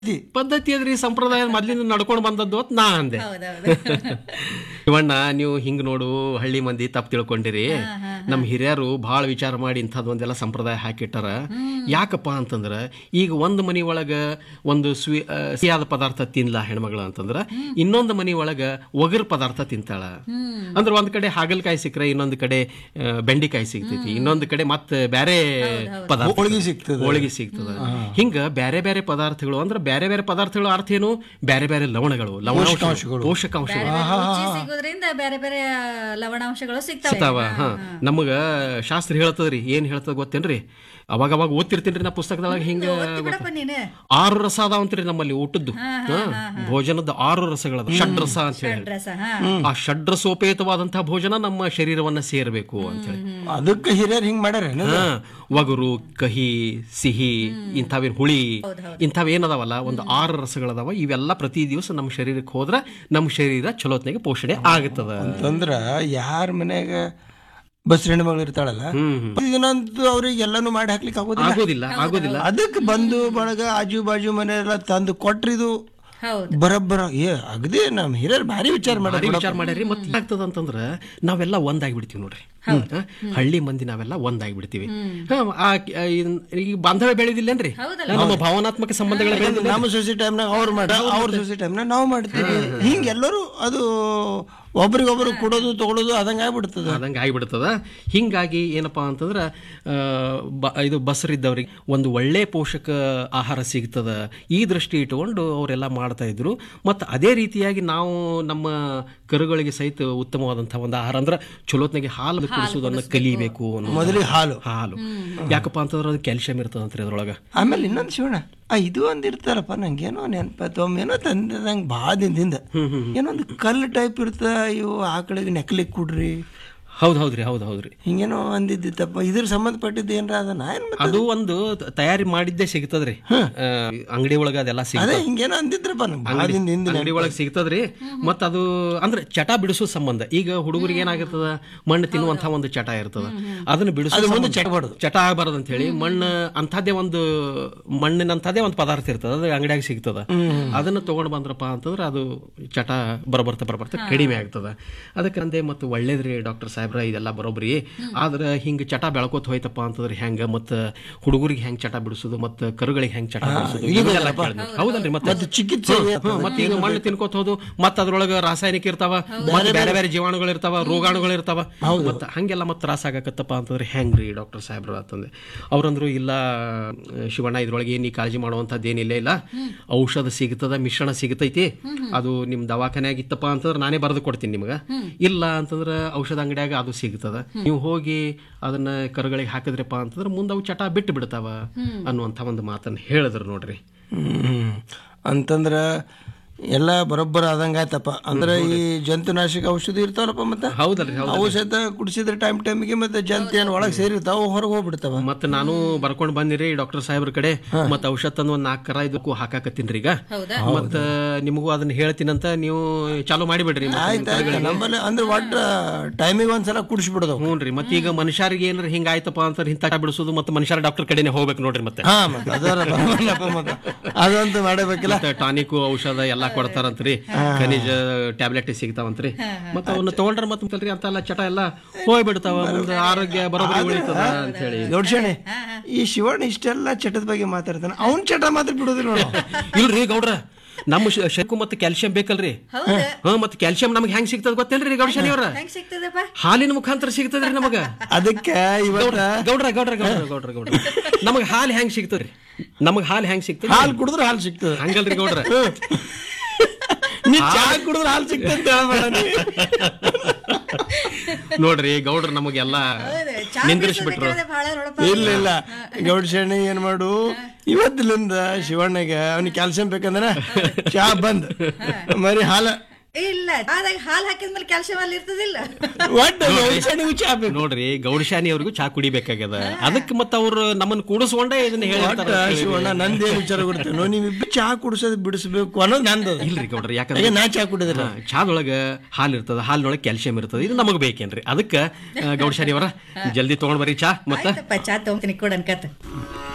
ಪದ್ಧತಿ ಅದ್ರಿ ಸಂಪ್ರದಾಯ ಮೊದ್ಲಿಂದ ನಡ್ಕೊಂಡು ಬಂದದ್ದು ಅಂತ ನಾ ಅಂದೆ ಹೌದೌದು ಇವಣ್ಣ ನೀವು ಹಿಂಗ್ ನೋಡು ಹಳ್ಳಿ ಮಂದಿ ತಪ್ಪು ತಿಳ್ಕೊಂಡಿರಿ ನಮ್ಮ ಹಿರಿಯರು ಬಹಳ ವಿಚಾರ ಮಾಡಿ ಇಂಥದ್ದೊಂದೆಲ್ಲ ಸಂಪ್ರದಾಯ ಹಾಕಿಟ್ಟಾರ ಯಾಕಪ್ಪ ಅಂತಂದ್ರ ಈಗ ಒಂದು ಮನಿ ಒಳಗ ಒಂದು ಸ್ವೀ ಆ, ಸಿಹಿಯಾದ ಪದಾರ್ಥ ತಿನ್ಲ ಹೆಣ್ಮಗಳು ಅಂತಂದ್ರ ಇನ್ನೊಂದು ಮನಿ ಒಳಗ ಒಗರ್ ಪದಾರ್ಥ ತಿಂತಾಳ ಅಂದ್ರೆ ಒಂದ್ ಕಡೆ ಹಾಗಲಕಾಯಿ ಸಿಕ್ಕ್ರೆ ಇನ್ನೊಂದ್ ಕಡೆ ಆ, ಬೆಂಡಿಕಾಯಿ ಸಿಗ್ತೈತಿ ಇನ್ನೊಂದ್ ಕಡೆ ಮತ್ತೆ ಬೇರೆ ಪದಾರ್ಥ ಹೋಳ್ಗೆ ಸಿಗ್ತದೆ. ಹೋಳಿಗೆ ಸಿಗ್ತದ ಹಿಂಗ ಬೇರೆ ಬೇರೆ ಪದಾರ್ಥಗಳು ಅಂದ್ರೆ ಬೇರೆ ಬೇರೆ ಪದಾರ್ಥಗಳು ಅರ್ಥ ಏನು ಬೇರೆ ಬೇರೆ ಲವಣಗಳು ಲವಣಾಂಶಗಳು ಪೋಷಕಾಂಶಗಳು ರುಚಿ ಸಿಗೋದ್ರಿಂದ ಬೇರೆ ಬೇರೆ ಲವಣಾಂಶಗಳು ಸಿಗ್ತವೆ ಸಿಗ್ತಾವ ಹಾ ನಮಗ ಶಾಸ್ತ್ರ ಹೇಳ್ತದ್ರಿ ಏನ್ ಹೇಳ್ತದ ಗೊತ್ತೇನ್ರಿ ಅವಾಗ ಅವಾಗ ಓದ್ತಿರ್ತೀನ್ರಿ ನಾ ಪುಸ್ತಕದೊಳಗ ಹಿಂಗ ಬಿಡಪ್ಪ ನೀನು ಆರು ರಸ ಅದಾವಂತ್ರಿ ನಮ್ಮಲ್ಲಿ ಊಟದ್ದು ಹಾ, ಭೋಜನದ ಆರು ರಸಗಳದ ಷಡ್ರಸ ಅಂತ ಹೇಳಿ ಡ್ರೆಸ್ ಹಾ ಆ ಷಡ್ರಸೋಪೇತವಾದಂತಹ ಭೋಜನ ನಮ್ಮ ಶರೀರವನ್ನ ಸೇರ್ಬೇಕು ಅಂತ ಹೇಳಿ ಅದಕ್ಕೆ ಹಿರಿಯರ್ ಹಿಂಗ್ ಮಾಡ್ಯಾರ ಹಾ, ಒಗರು ಕಹಿ ಸಿಹಿ ಇಂಥವೇನ್ ಹುಳಿ ಇಂಥವೇನದಾವಲ್ಲ ಒಂದು ಆರು ರಸಗಳದಾವ ಇವೆಲ್ಲ ಪ್ರತಿ ದಿವಸ ನಮ್ಮ ಶರೀರಕ್ಕೆ ಹೋದ್ರ ನಮ್ಮ ಶರೀರ ಚಲೋತ್ನಾಗೆ ಪೋಷಣೆ ಆಗುತ್ತದ ಅಂತಂದ್ರ ಯಾರ ಮನ್ಯಾಗ ಬಸ್ ಹೆಣ್ಮಗಳು ಇರ್ತಾಳಲ್ಲ ಇದನ್ನಂತೂ ಅವ್ರಿಗೆ ಎಲ್ಲಾನು ಮಾಡಿ ಹಾಕ್ಲಿಕ್ಕೆ ಆಗೋದಿಲ್ಲ ಆಗೋದಿಲ್ಲ ಆಗೋದಿಲ್ಲ ಅದಕ್ಕೆ ಬಂದು ಬಳಗ ಆಜು ಬಾಜು ಮನೆಯೆಲ್ಲ ತಂದು ಕೊಟ್ರಿದು ಹೌದು ಬರಬ್ಬರ ಏ ಅಗದಿ ನಮ್ ಹಿರಿಯರ್ ಭಾರಿ ವಿಚಾರ ಭಾರಿ ಮಾಡ್ಯಾರ ವಿಚಾರ ಮಾಡ್ಯಾರಿ ಮತ್ತೆ ಏನಾಗ್ತದ ಅಂತಂದ್ರ ನಾವೆಲ್ಲ ಒಂದಾಗ್ಬಿಡ್ತೀವಿ ನೋಡ್ರಿ ಹಾ, ಹಳ್ಳಿ ಮಂದಿ ನಾವೆಲ್ಲ ಒಂದಾಗ್ಬಿಡ್ತೀವಿ ಹಾ, ಆ ಆ, ಇನ್- ಈ ಬಾಂಧವ್ಯ ಬೆಳೆದಿಲ್ಲೇನ್ರಿ ನಮ್ಮ ಭಾವನಾತ್ಮಕ ಸಂಬಂಧಗಳ ಬೆಳೆದಿಲ್ಲ ನಮ್ಮ ಸೊಸೈಟಿ ಟೈಮ್ನಾಗ ಅವ್ರು ಮಾಡ ಅವ್ರ ಸೊಸೈಟಿ ಟೈಮ್ನಾಗ ನಾವು ಮಾಡ್ತೀವಿ ಹಿಂಗ ಎಲ್ಲರೂ ಅದು ಒಬ್ರಿಗೊಬ್ರು ಕೊಡೋದು ತಗೊಳೋದು ಅದಂಗ ಆಗ್ಬಿಡ್ತದ ಅದಂಗೆ ಆಗಿಬಿಡ್ತದ ಹಿಂಗಾಗಿ ಏನಪ್ಪಾ ಅಂತಂದ್ರ ಆ, ಬ- ಇದು ಬಸರಿದ್ದವ್ರಿಗೆ ಒಂದು ಒಳ್ಳೆ ಪೋಷಕ ಆಹಾರ ಸಿಗ್ತದ ಈ ದೃಷ್ಟಿ ಇಟ್ಕೊಂಡು ಅವರೆಲ್ಲ ಮಾಡ್ತಾ ಇದ್ರು ಮತ್ತು ಅದೇ ರೀತಿಯಾಗಿ ನಾವು ನಮ್ಮ ಕರುಗಳಿಗೆ ಸಹಿತ ಉತ್ತಮವಾದಂತಹ ಒಂದು ಆಹಾರ ಅಂದ್ರೆ ಚಲೋತ್ನಾಗೆ ಹಾಲು ಕುಡಿಸೋದನ್ನ ಕಲಿಬೇಕು ಅನ್ನೋ ಮೊದಲಿಗೆ ಹಾಲು ಹಾಲು ಯಾಕಪ್ಪ ಅಂತಂದ್ರೆ ಅದು ಕ್ಯಾಲ್ಸಿಯಂ ಇರ್ತದಂತ್ರಿ ಅದ್ರೊಳಗ ಆಮೇಲೆ ಇನ್ನೊಂದು ಶಿವಣ್ಣ ಆ ಇದು ಒಂದು ಇರ್ತಾರಪ್ಪ ನಂಗೇನೋ ನೆನಪಾಯ್ತು ಒಮ್ಮೆ ಏನೋ ತಂದಂಗೆ ಭಾಳ ದಿನದಿಂದ ಏನೊಂದು ಕಲ್ಲು ಟೈಪ್ ಇರ್ತ ಇವು ಆಕಳಿಗೆ ನೆಕ್ಲಿಕ್ಕೆ ಕೊಡ್ರಿ ಹೌದು ಹೌದ್ರಿ ಹೌದು ಹೌದ್ರಿ ಹಿಂಗೇನೋ ಒಂದಿದ್ದಿತ್ತಪ್ಪ ಇದ್ರ ಸಂಬಂಧಪಟ್ಟಿದ್ದು ಏನ್ರ ಅದ ನಾ ಏನ್ ಮತ್ತೆ ಅದು ಒಂದು ತ- ತಯಾರಿ ಮಾಡಿದ್ದೇ ಸಿಗ್ತದ್ರಿ ಆ, ಅಂಗಡಿ ಒಳಗ ಅದೆಲ್ಲ ಸಿಗ್ತದ ಅದೇ ಹಿಂಗೇನೋ ಅಂದಿದ್ರಪ್ಪ ನಂಗೆ ಭಾಳ ದಿನದ ಹಿಂದೆ ಅಂಗಡಿ ಒಳಗೆ ಸಿಗ್ತದ್ರಿ ಮತ್ತ ಅದು ಅಂದ್ರೆ ಚಟ ಬಿಡಿಸೋ ಸಂಬಂಧ ಈಗ ಹುಡುಗರಿಗೆ ಏನಾಗಿರ್ತದ ಮಣ್ಣು ತಿನ್ನುವಂತ ಒಂದು ಚಟ ಇರ್ತದ ಅದನ್ನ ಬಿಡಿಸೋ ಸಂಬಂಧ- ಚಟಬಾರ್ದು. ಚಟ ಆಗಬಾರ್ದು ಅಂತ ಹೇಳಿ ಮಣ್ಣು ಅಂಥದ್ದೇ ಒಂದು ಮಣ್ಣಿನಂಥದ್ದೇ ಒಂದು ಪದಾರ್ಥ ಇರ್ತದ ಅದು ಅಂಗಡಿಯಾಗ ಸಿಗ್ತದ ಅದನ್ನ ತಗೊಂಡ್ ಬಂದ್ರಪ್ಪ ಅಂತಂದ್ರೆ ಅದು ಚಟ ಬರಬರ್ತ ಬರಬರ್ತ ಕಡಿಮೆ ಆಗ್ತದ ಅದಕ್ಕೆ ಅಂದೆ ಮತ್ತು ಒಳ್ಳೇದ್ರಿ ಡಾಕ್ಟರ್ ಸಾಹೇಬ್ರ ಇದೆಲ್ಲ ಬರೋಬ್ರಿ ಆದ್ರೆ ಹಿಂಗ ಚಟ ಬೆಳ್ಕೋತ ಹೋಯ್ತಪ್ಪ ಅಂತಂದ್ರೆ ಹೆಂಗ ಮತ್ತ ಹುಡುಗರಿಗೆ ಹೆಂಗ್ ಚಟ ಬಿಡಿಸೋದು ಮತ್ತ ಕರುಗಳಿಗೆ ಹೆಂಗ್ ಚಟ ಬಿಡಿಸೋದು ಇವೆಲ್ಲ ಕೇಳಿದ್ವಿ. ಹೌದಲ್ರಿ ಮತ್ತೆ ಚಿಕಿತ್ಸೆ ಹ್ಮ್, ಮತ್ತೆ ಈಗ ಮಣ್ಣು ತಿನ್ಕೋತ ಹೋದು ಮತ್ತ ಅದ್ರೊಳಗ ರಾಸಾಯನಿಕ ಇರ್ತಾವ ಮತ್ತೆ ಬೇರೆ ಬೇರೆ ಜೀವಾಣುಗಳು ಇರ್ತಾವ ರೋಗಾಣುಗಳು ಇರ್ತಾವ ಮತ್ತ ಹಂಗೆಲ್ಲ ಮತ್ತೆ ತ್ರಾಸ ಆಗಕತ್ತಪ್ಪ ಅಂತಂದ್ರೆ ಹೆಂಗ್ರಿ ಡಾಕ್ಟರ್ ಸಾಹೇಬ್ರು ಅಂತಂದೆ ಅವ್ರಂದ್ರು ಇಲ್ಲ ಶಿವಣ್ಣ ಇದ್ರೊಳಗೆ ಏನ್ ನೀ ಕಾಳಜಿ ಮಾಡುವಂಥದ್ದು ಏನಿಲ್ಲ ಇಲ್ಲ ಔಷಧ ಸಿಗ್ತದ ಮಿಶ್ರಣ ಸಿಗತೈತಿ ಅದು ನಿಮ್ ದವಾಖಾನ್ಯಾಗ ಇತ್ತಪ್ಪ ಅಂತಂದ್ರೆ ನಾನೇ ಬರೆದು ಕೊಡ್ತೀನಿ ನಿಮ್ಗ ಇಲ್ಲ ಅಂತಂದ್ರೆ ಔಷಧ ಅಂಗಡಿಯಾಗ ಅದು ಸಿಗ್ತದ ನೀವು ಹೋಗಿ ಅದನ್ನ ಕರುಗಳಿಗೆ ಹಾಕಿದ್ರಪ್ಪ ಅಂತಂದ್ರೆ ಮುಂದೆ ಅವು ಚಟ ಬಿಟ್ಟು ಬಿಡ್ತಾವ ಅನ್ನುವಂಥ ಒಂದು ಮಾತನ್ನ ಹೇಳಿದ್ರು ನೋಡ್ರಿ ಹ್ಮ್ ಅಂತಂದ್ರ ಎಲ್ಲ ಬರೋಬ್ಬರ ಆದಂಗ ಆಯ್ತಪ್ಪ ಅಂದ್ರೆ ಈ ಜಂತುನಾಶಕ ಔಷಧಿ ಇರ್ತಾವಲ್ಲಪ್ಪ ಮತ್ತೆ ಹೌದಲ್ರಿ ಹೌದು ಔಷಧ ಕುಡಿಸಿದ್ರೆ ಟೈಮ್ ಟೈಮಿಗೆ ಮತ್ತೆ ಜಂತು ಏನು ಒಳಗೆ ಸೇರಿರ್ತಾವ ಹೊರಗೆ ಹೋಗ್ಬಿಡ್ತಾವ ಮತ್ತೆ ನಾನು ಬರ್ಕೊಂಡ್ ಬಂದಿರಿ ಡಾಕ್ಟರ್ ಸಾಹೇಬ್ರ ಕಡೆ ಮತ್ತೆ ಔಷಧ ತಂದು ಒಂದ್ ನಾಲ್ಕು ಕರ ಇದಕ್ಕೂ ಹಾಕಾಕತ್ತೀನ್ರಿ ಈಗ ಹೌದಾ ಮತ್ತ ನಿಮಗೂ ಅದನ್ನ ಹೇಳ್ತೀನಂತ ನೀವು ಚಾಲು ಮಾಡಿಬಿಡ್ರಿ ಮತ್ತೆ ನಿಮ್ ಆಯ್ತು ಆಯ್ತು ನಮ್ಮಲ್ಲಿ ಅಂದ್ರೆ ಒಟ್ಟು ಟೈಮಿಗೆ ಒಂದ್ಸಲ ಕುಡಿಸ್ಬಿಡೋದು ಹ್ಞೂನ್ರಿ ಮತ್ತೆ ಈಗ ಮನುಷ್ಯರಿಗೆ ಏನಾರ ಹಿಂಗ ಆಯ್ತಪ್ಪ ಅಂತ ಇಂಥ ಬಿಡಿಸೋದು ಮತ್ತೆ ಮನುಷ್ಯರ ಡಾಕ್ಟರ್ ಕಡೆನೆ ಹೋಗ್ಬೇಕು ನೋಡ್ರಿ ಮತ್ತೆ ಹಾ ಮತ್ತೆ ಅದರಲ್ಲ ಅವನಪ್ಪ ಮತ್ತೆ ಅದಂತೂ ಮಾಡಬೇಕಿಲ್ಲ ಮತ್ತೆ ಟಾನಿಕ್ ಔಷಧ ಎಲ್ಲಾ ಕೊಡ್ತಾರಂತ್ರಿ ಖನಿಜ ಟ್ಯಾಬ್ಲೆಟ್ ಸಿಗ್ತಾವಂತ್ರಿ ಮತ್ತೆ ಅವನ್ನ ತಗೊಂಡ್ರ ಮತ್ತೆ ಅಂತೆಲ್ಲ ಚಟ ಎಲ್ಲ ಹೋಗ್ಬಿಡ್ತಾವ ಮುಂದೆ ಆರೋಗ್ಯ ಬರೋಬ್ಬರಿ ಉಳಿತದ ಅಂತ ಹೇಳಿ ದೊಡ್ಡಶಣೆ ಈ ಶಿವಣ್ಣ ಇಷ್ಟೆಲ್ಲ ಚಟದ ಬಗ್ಗೆ ಮಾತಾಡ್ತಾನೆ ಅವ್ನ್ ಚಟ ಮಾತ್ರ ಬಿಡೋದಿಲ್ಲ ನೋಡು ಇಲ್ರಿ ಗೌಡ್ರ ನಮ್ಮ ಶ- ಶಕ್ಕು ಮತ್ತೆ ಕ್ಯಾಲ್ಸಿಯಂ ಬೇಕಲ್ರಿ ಹೌದಾ ಹಾ ಮತ್ತೆ ಕ್ಯಾಲ್ಸಿಯಂ ನಮ್ಗೆ ಹೆಂಗ್ ಸಿಗ್ತದ ಗೊತ್ತೇನ್ರಿ ಗೌಡಶನಿ ಅವ್ರ ಹೆಂಗ್ ಸಿಗ್ತದಪ್ಪ ಹಾಲಿನ ಮುಖಾಂತರ ಸಿಗ್ತದ್ರಿ ನಮಗ ಅದಕ್ಕೆ ಇವತ್ತ ಗೌಡ್ರ ಗೌಡ್ರ ಗೌಡ್ರ ಗೌಡ್ರ ಗೌಡ್ರ ನಮಗ್ ಹಾಲು ಹೆಂಗ್ ಸಿಗ್ತದ್ರಿ ನಮಗ್ ಹಾಲು ಹೆಂಗ್ ಸಿಗ್ತದ ಹಾಲು ಕುಡಿದ್ರೆ ಹಾಲು ಸಿಗ್ತದೆ ಹಂಗಲ್ರಿ ಗೌಡ್ರ ನೀ ಚಾ ಕುಡಿದ್ರೆ ಹಾಲು ಸಿಗ್ತದೆ ಅಂತ ಹೇಳ್ಬೇಡ ನೀ. ನೋಡ್ರಿ ಗೌಡ್ರ ನಮಗೆಲ್ಲ ಹೌದು, ಚಾ ನಿಂದ್ರಿಸ್ಬಿಟ್ರು ಬಿಡಿಸ್ಬೇಕಾದ್ರೆ ಬಹಳ ನೋಡಪ್ಪ ಇಲ್ಲ ಇಲ್ಲ ಗೌಡಶಣಿ ಏನ್ ಮಾಡು ಇವತ್ತಿಲಿಂದ ಶಿವಣ್ಣಗೆ ಅವನಿಗೆ ಕ್ಯಾಲ್ಸಿಯಂ ಬೇಕಂದ್ರೆ ಚಾ ಬಂದ್ ಮರಿ ಹಾಲ ಇಲ್ಲ ಆದಾಗ ಹಾಲು ಹಾಕಿದ್ಮೇಲೆ ಕ್ಯಾಲ್ಸಿಯಂ ಅಲ್ಲಿ ಇರ್ತದಿಲ್ಲ ಒಟ್ಟು ಗೌಡಶಣಿಗೂ ಚಾ ಬೇಕು ನೋಡ್ರಿ ಗೌಡಶಾನಿ ಅವ್ರಿಗೂ ಚಾ ಕುಡಿಬೇಕಾಗ್ಯದ ಅದಕ್ಕೆ ಮತ್ತ ಅವ್ರು ನಮ್ಮನ್ನ ಕೂಡಿಸ್ಕೊಂಡೇ ಇದನ್ನ ಒಟ್ಟ ಹೇಳ್ತಾರ ಶಿವಣ್ಣ ನಂದೇನು ವಿಚಾರ ಗೊತ್ತೇನೋ ನೀವಿಬ್ಬರು ಚಾ ಕುಡಿಸೋದು ಬಿಡಿಸ್ಬೇಕು ಅನ್ನೋದು ನಂದು ಇಲ್ರಿ ಗೌಡ್ರ ಈಗ ಯಾಕಂದ್ರೆ ನಾ ಚಾ ಕುಡಿದಿಲ್ಲ ಹಾ, ಚಾದೊಳಗ ಹಾಲು ಇರ್ತದ ಹಾಲಿನೊಳಗೆ ಕ್ಯಾಲ್ಸಿಯಂ ಇರ್ತದ ಇದು ನಮಗ್ ಬೇಕೇನ್ರಿ ಅದಕ್ಕೆ ಗೌಡಶಾನಿ ಅವರ ಜಲ್ದಿ ತಗೊಂಡ್ ಬರ್ರಿ ಚಾ ಮತ್ತ ಆಯ್ತಪ್ಪ ಚಾ ತಗೊಂತೀನಿ ಕೊಡು ಅನ್ಕತ್